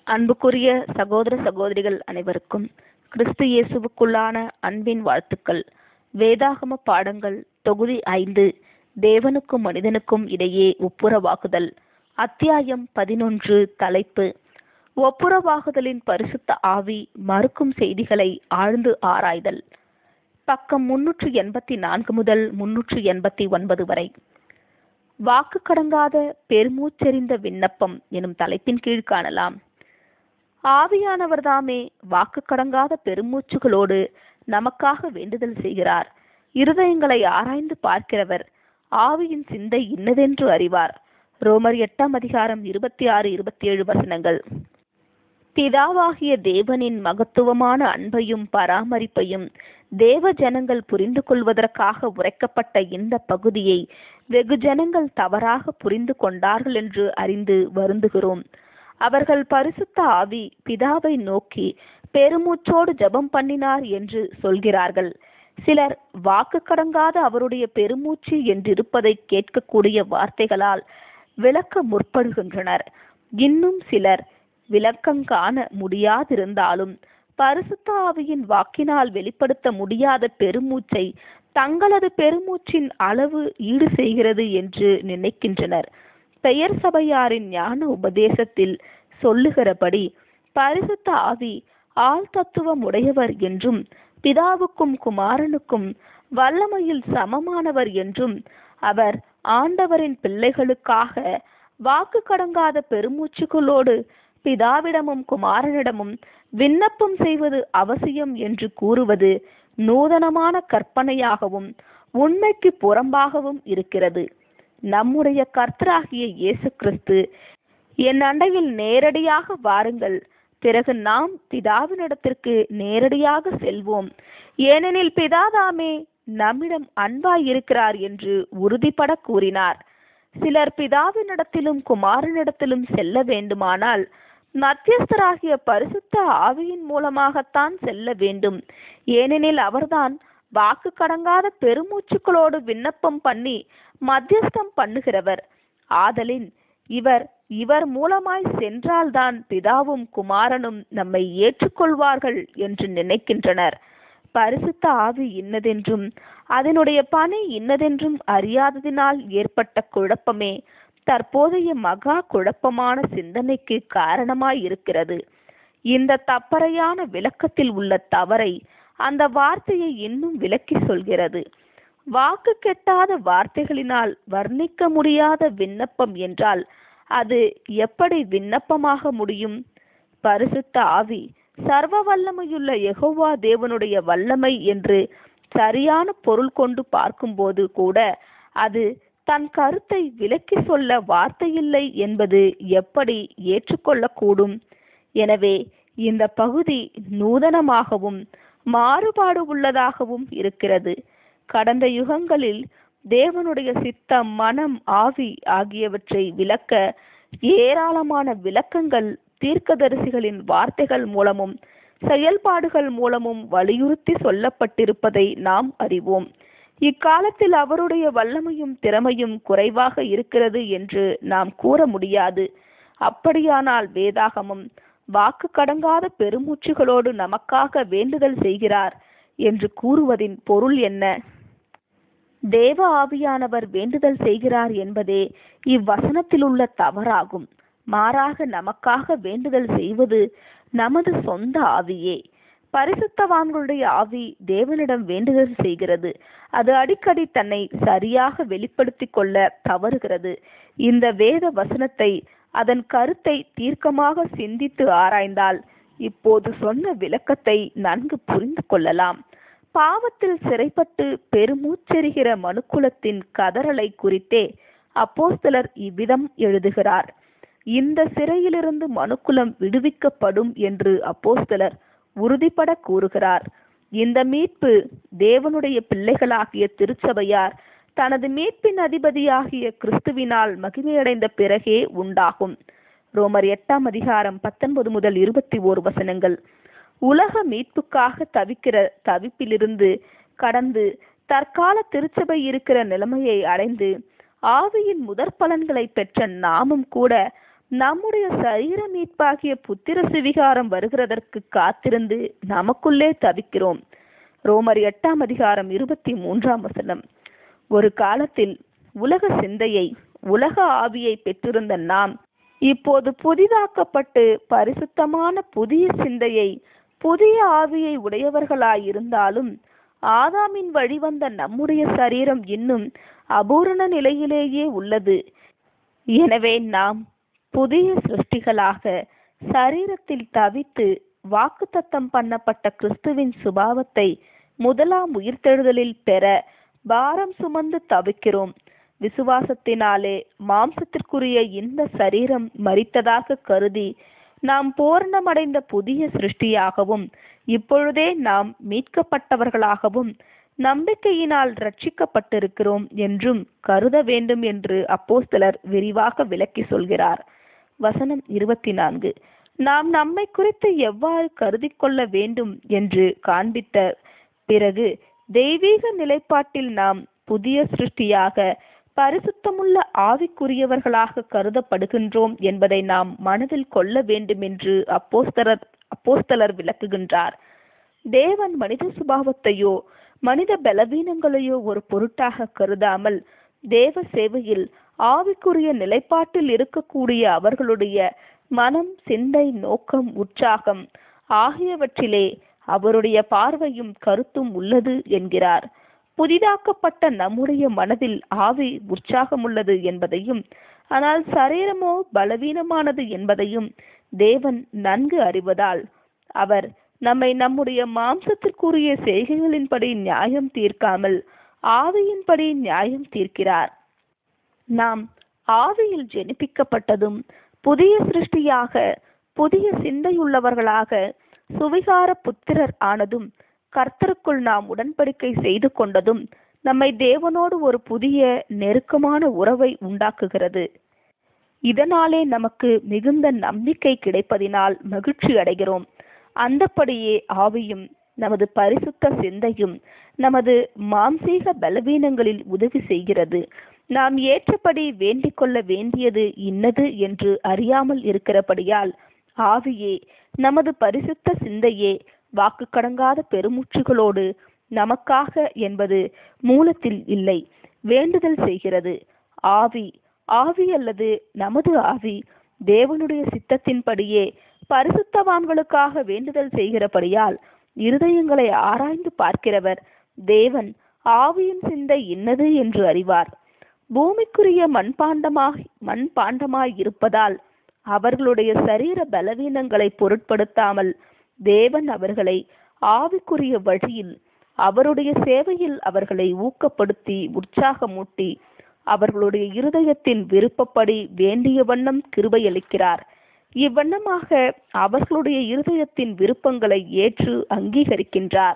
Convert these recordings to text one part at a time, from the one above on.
அன்புக்குரிய சகோதர சகோதரிகள் அனைவருக்கும் கிறிஸ்து இயேசுவுக்குள்ளான அன்பின் வாழ்த்துக்கள் வேதாகம பாடங்கள் தொகுதி ஐந்து தேவனுக்கும் மனிதனுக்கும் இடையே ஒப்புரவாகுதல் அத்தியாயம் பதினொன்று தலைப்பு ஒப்புரவாகுதலின் பரிசுத்த ஆவி மறுக்கும் செய்திகளை ஆழ்ந்து ஆராய்தல் பக்கம் முன்னூற்று எண்பத்தி நான்கு முதல் முன்னூற்று எண்பத்தி ஒன்பது வரை வாக்கு கடங்காத பெருமூச்செறிந்த விண்ணப்பம் எனும் தலைப்பின் கீழ் காணலாம் ஆவியானவர் தாமே வாக்கு கடங்காத பெருமூச்சுகளோடு நமக்காக வேண்டுதல் செய்கிறார் இருதயங்களை ஆராய்ந்து பார்க்கிறவர் ஆவியின் சிந்தை இன்னதென்று அறிவார் ரோமர் எட்டாம் அதிகாரம் இருபத்தி ஆறு இருபத்தி ஏழு வசனங்கள் பிதாவாகிய தேவனின் மகத்துவமான அன்பையும் பராமரிப்பையும் தேவ ஜனங்கள் புரிந்து கொள்வதற்காக உரைக்கப்பட்ட இந்த பகுதியை வெகு ஜனங்கள் தவறாக புரிந்து கொண்டார்கள் என்று அறிந்து வருந்துகிறோம் அவர்கள் பரிசுத்த ஆவி பிதாவை நோக்கி பெருமூச்சோடு ஜெபம் பண்ணினார் என்று சொல்கிறார்கள் சிலர் வாக்கு கடங்காத அவருடைய பெருமூச்சு என்றிருப்பதை கேட்கக்கூடிய வார்த்தைகளால் விளக்க முற்படுகின்றனர் இன்னும் சிலர் விளக்கங்காண முடியாதிருந்தாலும் பரிசுத்த ஆவியின் வாக்கினால் வெளிப்படுத்த முடியாத பெருமூச்சை தங்களது பெருமூச்சின் அளவு ஈடு செய்கிறது என்று நினைக்கின்றனர் பெயர் சபையாரின் ஞான உபதேசத்தில் சொல்லுகிறபடி பரிசுத்த ஆவி ஆள் தத்துவம் உடையவர் என்றும் பிதாவுக்கும் குமாரனுக்கும் வல்லமையில் சமமானவர் என்றும் அவர் ஆண்டவரின் பிள்ளைகளுக்காக வாக்கு கடங்காத பெருமூச்சுகளோடு பிதாவிடமும் குமாரனிடமும் விண்ணப்பம் செய்வது அவசியம் என்று கூறுவது நூதனமான கற்பனையாகவும் உண்மைக்கு புறம்பாகவும் இருக்கிறது நம்முடைய கர்த்தராகிய இயேசு கிறிஸ்து என் அண்டையில் நேரடியாக வாருங்கள் பிறகு நாம் பிதாவினிடத்திற்கு நேரடியாக செல்வோம் ஏனெனில் பிதாதாமே நம்மிடம் அன்பாய் இருக்கிறார் என்று உறுதிபட கூறினார் சிலர் பிதாவினிடத்திலும் குமாரனிடத்திலும் செல்ல வேண்டுமானால் மத்தியஸ்தராகிய பரிசுத்த ஆவியின் மூலமாகத்தான் செல்ல வேண்டும் ஏனெனில் அவர்தான் வாக்கு கடங்காத பெருமூச்சுக்களோடு விண்ணப்பம் பண்ணி மத்தியஸ்தம் பண்ணுகிறவர் ஆதலின் இவர் இவர் மூலமாய் சென்றால்தான் பிதாவும் குமாரனும் நம்மை ஏற்றுக்கொள்வார்கள் என்று நினைக்கின்றனர் பரிசுத்த ஆவி இன்னதென்றும் அதனுடைய பணி இன்னதென்றும் அறியாததினால் ஏற்பட்ட குழப்பமே தற்போதைய மகா குழப்பமான சிந்தனைக்கு காரணமாய் இருக்கிறது இந்த தப்பறையான விளக்கத்தில் உள்ள தவறை அந்த வார்த்தையை இன்னும் விளக்கி சொல்கிறது வாக்கு கெட்டாத வார்த்தைகளினால் வர்ணிக்க முடியாத விண்ணப்பம் என்றால் அது எப்படி விண்ணப்பமாக முடியும் பரிசுத்த ஆவி சர்வ வல்லமையுள்ள யெகோவா தேவனுடைய வல்லமை என்று சரியான பொருள் கொண்டு பார்க்கும்போது கூட அது தன் கருத்தை விலக்கி சொல்ல வார்த்தையில்லை என்பது எப்படி ஏற்றுக்கொள்ளக்கூடும் எனவே இந்த பகுதி நூதனமாகவும் மாறுபாடு உள்ளதாகவும் இருக்கிறது கடந்த யுகங்களில் தேவனுடைய சித்தம் மனம் ஆவி ஆகியவற்றை விளக்க ஏராளமான விளக்கங்கள் தீர்க்கதரிசிகளின் வார்த்தைகள் மூலமும் செயல்பாடுகள் மூலமும் வலியுறுத்தி சொல்லப்பட்டிருப்பதை நாம் அறிவோம் இக்காலத்தில் அவருடைய வல்லமையும் திறமையும் குறைவாக இருக்கிறது என்று நாம் கூற முடியாது அப்படியானால் வேதாகமம் வாக்கு கடங்காத பெருமூச்சுகளோடு நமக்காக வேண்டுதல் செய்கிறார் என்று கூறுவதின் பொருள் என்ன தேவ ஆவியானவர் வேண்டுதல் செய்கிறார் என்பதே இவ்வசனத்தில் உள்ள தவறாகும் மாறாக நமக்காக வேண்டுதல் செய்வது நமது சொந்த ஆவியே பரிசுத்தவான்களுடைய ஆவி தேவனிடம் வேண்டுதல் செய்கிறது அது அடிக்கடி தன்னை சரியாக வெளிப்படுத்தி கொள்ள தவறுகிறது இந்த வேத வசனத்தை அதன் கருத்தை தீர்க்கமாக சிந்தித்து ஆராய்ந்தால் இப்போது சொன்ன விளக்கத்தை நன்கு புரிந்து கொள்ளலாம் பாவத்தில் சிறைப்பட்டு பெருமூச்செறிகிற மனுக்குலத்தின் கதறலை குறித்தே அப்போஸ்தலர் இவ்விதம் எழுதுகிறார் இந்த சிறையிலிருந்து மனுக்குலம் விடுவிக்கப்படும் என்று அப்போஸ்தலர் உறுதிபட கூறுகிறார் இந்த மீட்பு தேவனுடைய பிள்ளைகளாகிய திருச்சபையார் தனது மீட்பின் அதிபதியாகிய கிறிஸ்துவினால் மகிமையடைந்த பிறகே உண்டாகும் ரோமர் எட்டாம் அதிகாரம் பத்தொன்பது முதல் இருபத்தி ஓரு வசனங்கள் உலக மீட்புக்காக தவிக்கிற தவிப்பிலிருந்து கடந்து தற்கால திருச்சபை இருக்கிற நிலைமையை அடைந்து ஆவியின் முதற் பலன்களை பெற்ற நாமும் கூட நம்முடைய சரீர மீட்பாகிய புத்திர சுவிகாரம் வருகிறதற்கு காத்திருந்து நமக்குள்ளே தவிக்கிறோம் ரோமர் எட்டாம் அதிகாரம் இருபத்தி மூன்றாம் வசனம் ஒரு காலத்தில் உலக சிந்தையை உலக ஆவியை பெற்றிருந்த நாம் இப்போது புதிதாக்கப்பட்டு பரிசுத்தமான புதிய சிந்தையை புதிய ஆவியை உடையவர்களாயிருந்தாலும் ஆதாமின் வழிவந்த நம்முடைய சரீரம் இன்னும் அபூரண நிலையிலேயே உள்ளது எனவே நாம் புதிய சிருஷ்டிகளாக சரீரத்தில் தவித்து வாக்குத்தத்தம் பண்ணப்பட்ட கிறிஸ்துவின் சுபாவத்தை முதலாம் உயிர்த்தெழுதலில் பெற பாரம் சுமந்து தவிக்கிறோம் விசுவாசத்தினாலே மாம்சத்திற்குரிய இந்த சரீரம் மரித்ததாக கருதி நாம் பூரணமடைந்த புதிய சிருஷ்டியாகவும் இப்பொழுதே நாம் மீட்கப்பட்டவர்களாகவும் நம்பிக்கையினால் ரட்சிக்கப்பட்டிருக்கிறோம் என்றும் கருத வேண்டும் என்று அப்போஸ்தலர் விரிவாக விளக்கி சொல்கிறார் வசனம் இருபத்தி நான்கு நாம் நம்மை குறித்து எவ்வாறு கருதி கொள்ள வேண்டும் என்று காண்பித்த பிறகு தெய்வீக நிலைப்பாட்டில் நாம் புதிய சிருஷ்டியாக பரிசுத்தமுள்ள ஆவிக்குரியவர்களாக கருதப்படுகின்றோம் என்பதை நாம் மனதில் கொள்ள வேண்டும் என்று அப்போஸ்தலர் அப்போஸ்தலர் விளக்குகின்றார் தேவன் மனித சுபாவத்தையோ மனித பலவீனங்களையோ ஒரு பொருட்டாக கருதாமல் தேவ சேவையில் ஆவிக்குரிய நிலைப்பாட்டில் இருக்கக்கூடிய அவர்களுடைய மனம் சிந்தை நோக்கம் உற்சாகம் ஆகியவற்றிலே அவருடைய பார்வையும் கருத்தும் உள்ளது என்கிறார் புதிதாக்கப்பட்ட நம்முடைய மனதில் ஆவி உற்சாகமுள்ளது என்பதையும் ஆனால் சரீரமோ பலவீனமானது என்பதையும் தேவன் நன்கு அறிவதால் அவர் நம்மை நம்முடைய மாம்சத்திற்குரிய செய்கைகளின்படி நியாயம் தீர்க்காமல் ஆவியின்படி நியாயம் தீர்க்கிறார் நாம் ஆவியில் ஜெனிப்பிக்கப்பட்டதும் புதிய சிருஷ்டியாக புதிய சிந்தையுள்ளவர்களாக சுவிகார புத்திரர் ஆனதும் கர்த்தருக்குள் நாம் உடன்படிக்கை செய்து கொண்டதும் நம்மை தேவனோடு ஒரு புதிய நெருக்கமான உறவை உண்டாக்குகிறது இதனாலே நமக்கு மிகுந்த நம்பிக்கை கிடைப்பதினால் மகிழ்ச்சி அடைகிறோம் அந்தப்படியே ஆவியும் நமது பரிசுத்த சிந்தையும் நமது மாம்சீக பலவீனங்களில் உதவி செய்கிறது நாம் ஏற்றபடி வேண்டிக் கொள்ள வேண்டியது இன்னது என்று அறியாமல் இருக்கிறபடியால் ஆவியே நமது பரிசுத்த சிந்தையே வாக்கு கடங்காத பெருமூச்சுகளோடு நமக்காக என்பது மூலத்தில் இல்லை வேண்டுதல் செய்கிறது ஆவி ஆவி அல்லது நமது ஆவி தேவனுடைய சித்தத்தின்படியே பரிசுத்தவான்களுக்காக வேண்டுதல் செய்கிறபடியால் இருதயங்களை ஆராய்ந்து பார்க்கிறவர் தேவன் ஆவியின் சிந்தை இன்னது என்று அறிவார் பூமிக்குரிய மண்பாண்டமாய் மண்பாண்டமாய் இருப்பதால் அவர்களுடைய சரீர பலவீனங்களை பொருட்படுத்தாமல் தேவன் அவர்களை ஆவிக்குரிய வழியில் அவருடைய சேவையில் அவர்களை ஊக்கப்படுத்தி உற்சாகமூட்டி அவர்களுடைய இருதயத்தின் விருப்பப்படி வேண்டிய வண்ணம் கிருபையளிக்கிறார் இவ்வண்ணமாக அவர்களுடைய இருதயத்தின் விருப்பங்களை ஏற்று அங்கீகரிக்கின்றார்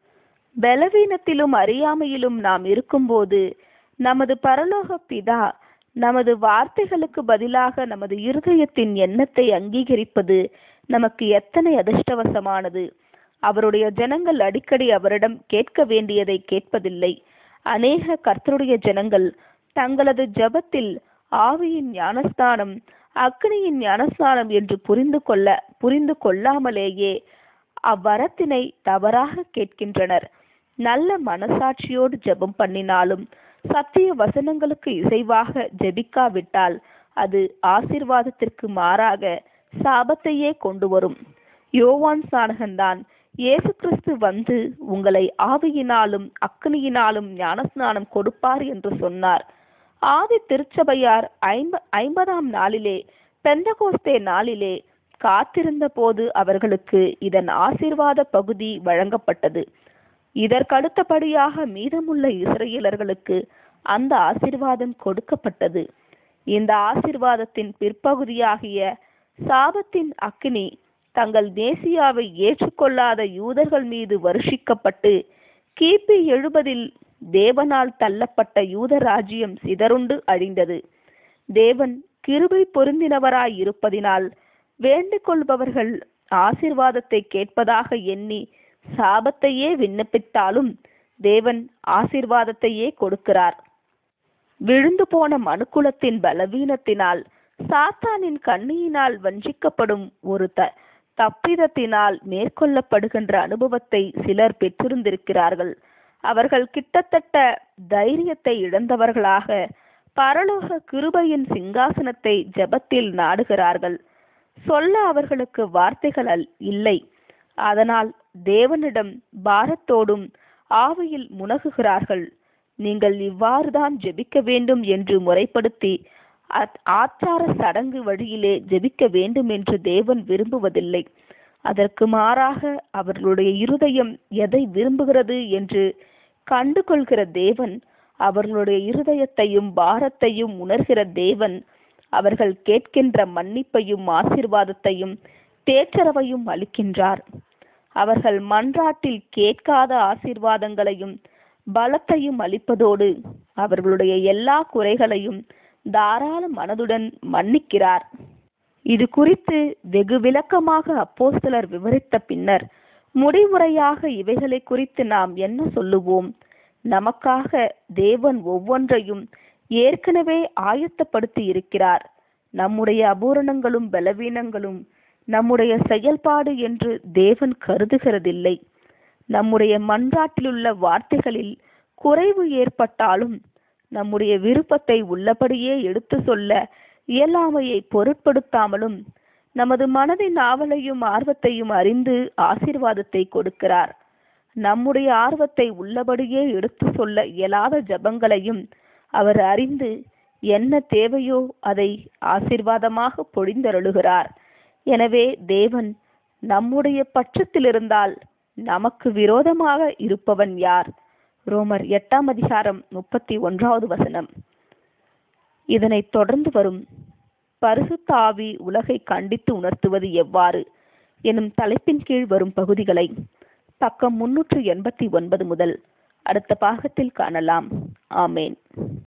பலவீனத்திலும் அறியாமையிலும் நாம் இருக்கும்போது நமது பரலோக பிதா நமது வார்த்தைகளுக்கு பதிலாக நமது இருதயத்தின் எண்ணத்தை அங்கீகரிப்பது நமக்கு எத்தனை அதிர்ஷ்டவசமானது அவருடைய ஜனங்கள் அடிக்கடி அவரிடம் கேட்க வேண்டியதை கேட்பதில்லை அநேக கர்த்தருடைய ஜனங்கள் தங்களது ஜபத்தில் ஆவியின் ஞானஸ்தானம் அக்னியின் ஞானஸ்தானம் என்று புரிந்து கொள்ள புரிந்து கொள்ளாமலேயே அவ்வரத்தினை தவறாக கேட்கின்றனர் நல்ல மனசாட்சியோடு ஜெபம் பண்ணினாலும் சத்திய வசனங்களுக்கு இசைவாக ஜெபிக்காவிட்டால் அது ஆசீர்வாதத்திற்கு மாறாக சாபத்தையே கொண்டு வரும் யோவான் சானகன்தான் இயேசு கிறிஸ்து வந்து உங்களை ஆவியினாலும் அக்னியினாலும் ஞானஸ்நானம் கொடுப்பார் என்று சொன்னார் ஆதி திருச்சபையார் ஐம்ப ஐம்பதாம் நாளிலே பெந்தகோஸ்தே நாளிலே காத்திருந்த போது அவர்களுக்கு இதன் ஆசீர்வாத பகுதி வழங்கப்பட்டது இதற்கடுத்தபடியாக மீதமுள்ள இஸ்ரேலர்களுக்கு அந்த ஆசீர்வாதம் கொடுக்கப்பட்டது இந்த ஆசீர்வாதத்தின் பிற்பகுதியாகிய சாபத்தின் அக்கினி தங்கள் மேசியாவை ஏற்றுக்கொள்ளாத யூதர்கள் மீது வருஷிக்கப்பட்டு கிபி எழுபதில் தேவனால் தள்ளப்பட்ட யூத ராஜ்யம் சிதறுண்டு அழிந்தது தேவன் கிருபை பொருந்தினவராய் இருப்பதினால் வேண்டிக் கொள்பவர்கள் ஆசீர்வாதத்தை கேட்பதாக எண்ணி சாபத்தையே விண்ணப்பித்தாலும் தேவன் ஆசீர்வாதத்தையே கொடுக்கிறார் விழுந்து போன மனுக்குலத்தின் பலவீனத்தினால் சாத்தானின் கண்ணியினால் வஞ்சிக்கப்படும் ஒரு த தப்பிதத்தினால் மேற்கொள்ளப்படுகின்ற அனுபவத்தை சிலர் பெற்றிருந்திருக்கிறார்கள் அவர்கள் கிட்டத்தட்ட தைரியத்தை இழந்தவர்களாக பரலோக கிருபையின் சிங்காசனத்தை ஜெபத்தில் நாடுகிறார்கள் சொல்ல அவர்களுக்கு வார்த்தைகள் அல்- இல்லை அதனால் தேவனிடம் பாரத்தோடும் ஆவியில் முனகுகிறார்கள் நீங்கள் இவ்வாறுதான் ஜெபிக்க வேண்டும் என்று முறைப்படுத்தி அத்- ஆச்சார சடங்கு வழியிலே ஜெபிக்க வேண்டும் என்று தேவன் விரும்புவதில்லை அதற்கு மாறாக அவர்களுடைய இருதயம் எதை விரும்புகிறது என்று கண்டுகொள்கிற தேவன் அவர்களுடைய இருதயத்தையும் பாரத்தையும் உணர்கிற தேவன் அவர்கள் கேட்கின்ற மன்னிப்பையும் ஆசீர்வாதத்தையும் தேற்றரவையும் அளிக்கின்றார் அவர்கள் மன்றாட்டில் கேட்காத ஆசீர்வாதங்களையும் பலத்தையும் அளிப்பதோடு அவர்களுடைய எல்லா குறைகளையும் தாராள மனதுடன் மன்னிக்கிறார் இது குறித்து வெகு விளக்கமாக அப்போஸ்தலர் விவரித்த பின்னர் முடிவுரையாக இவைகளை குறித்து நாம் என்ன சொல்லுவோம் நமக்காக தேவன் ஒவ்வொன்றையும் ஏற்கனவே ஆயத்தப்படுத்தி இருக்கிறார் நம்முடைய அபூரணங்களும் பலவீனங்களும் நம்முடைய செயல்பாடு என்று தேவன் கருதுகிறதில்லை நம்முடைய மன்றாட்டிலுள்ள வார்த்தைகளில் குறைவு ஏற்பட்டாலும் நம்முடைய விருப்பத்தை உள்ளபடியே எடுத்து சொல்ல இயலாமையை பொருட்படுத்தாமலும் நமது மனதின் ஆவலையும் ஆர்வத்தையும் அறிந்து ஆசீர்வாதத்தை கொடுக்கிறார் நம்முடைய ஆர்வத்தை உள்ளபடியே எடுத்து சொல்ல இயலாத ஜபங்களையும் அவர் அறிந்து என்ன தேவையோ அதை ஆசீர்வாதமாக பொழிந்தருளுகிறார் எனவே தேவன் நம்முடைய பட்சத்தில் இருந்தால் நமக்கு விரோதமாக இருப்பவன் யார் ரோமர் எட்டாம் அதிகாரம் முப்பத்தி ஒன்றாவது வசனம் இதனைத் தொடர்ந்து வரும் பரிசுத்த ஆவி உலகை கண்டித்து உணர்த்துவது எவ்வாறு எனும் தலைப்பின் கீழ் வரும் பகுதிகளை பக்கம் முன்னூற்று எண்பத்தி ஒன்பது முதல் அடுத்த பாகத்தில் காணலாம் ஆமேன்